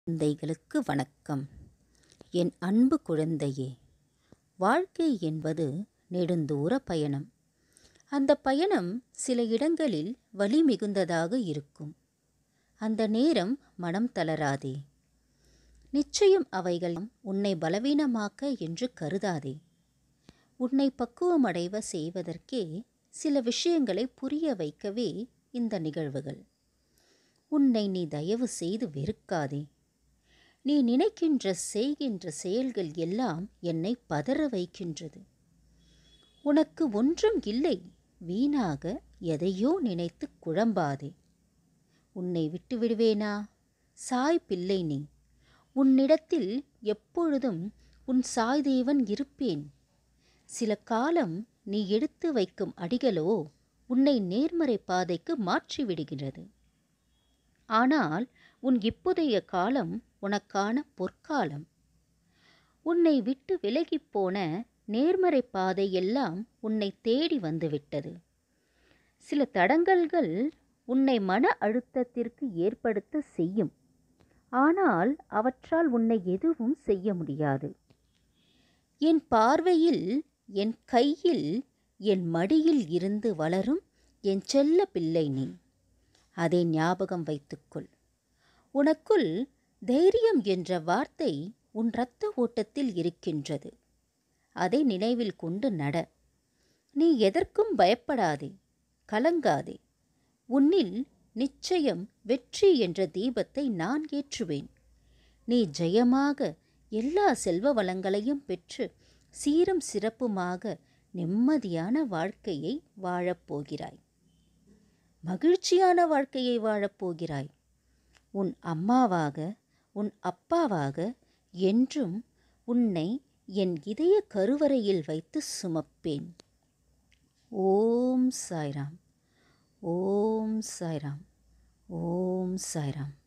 குழந்தைகளுக்கு வணக்கம் என் அன்பு குழந்தையே வாழ்க்கை என்பது நெடுந்தூர பயணம் அந்த பயணம் சில இடங்களில் வலி மிகுந்ததாக இருக்கும் அந்த நேரம் மனம் தளராதே நிச்சயம் அவைகள் உன்னை பலவீனமாக்க என்று கருதாதே உன்னை பக்குவமடைவ செய்வதற்கே சில விஷயங்களை புரிய வைக்கவே இந்த நிகழ்வுகள் உன்னை நீ தயவு செய்து வெறுக்காதே நீ நினைக்கின்ற செய்கின்ற செயல்கள் எல்லாம் என்னை பதற வைக்கின்றது உனக்கு ஒன்றும் இல்லை வீணாக எதையோ நினைத்து குழம்பாதே உன்னை விட்டு விடுவேனா சாய் பிள்ளை நீ உன்னிடத்தில் எப்பொழுதும் உன் சாய் தேவன் இருப்பேன் சில காலம் நீ எடுத்து வைக்கும் அடிகளோ உன்னை நேர்மறை பாதைக்கு மாற்றிவிடுகிறது ஆனால் உன் இப்போதைய காலம் உனக்கான பொற்காலம் உன்னை விட்டு விலகிப் போன நேர்மறை பாதை எல்லாம் உன்னை தேடி வந்துவிட்டது சில தடங்கல்கள் உன்னை மன அழுத்தத்திற்கு ஏற்படுத்த செய்யும் ஆனால் அவற்றால் உன்னை எதுவும் செய்ய முடியாது என் பார்வையில் என் கையில் என் மடியில் இருந்து வளரும் என் செல்ல பிள்ளை நீ அதை ஞாபகம் வைத்துக்கொள் உனக்குள் தைரியம் என்ற வார்த்தை உன் இரத்த ஓட்டத்தில் இருக்கின்றது அதை நினைவில் கொண்டு நட நீ எதற்கும் பயப்படாதே கலங்காதே உன்னில் நிச்சயம் வெற்றி என்ற தீபத்தை நான் ஏற்றுவேன் நீ ஜெயமாக எல்லா செல்வ வளங்களையும் பெற்று சீரும் சிறப்புமாக நிம்மதியான வாழ்க்கையை வாழப்போகிறாய் மகிழ்ச்சியான வாழ்க்கையை வாழப்போகிறாய் உன் அம்மாவாக உன் அப்பாவாக என்றும் உன்னை என் இதய கருவறையில் வைத்து சுமப்பேன் ஓம் சாய்ராம் ஓம் சாய்ராம் ஓம் சாய்ராம்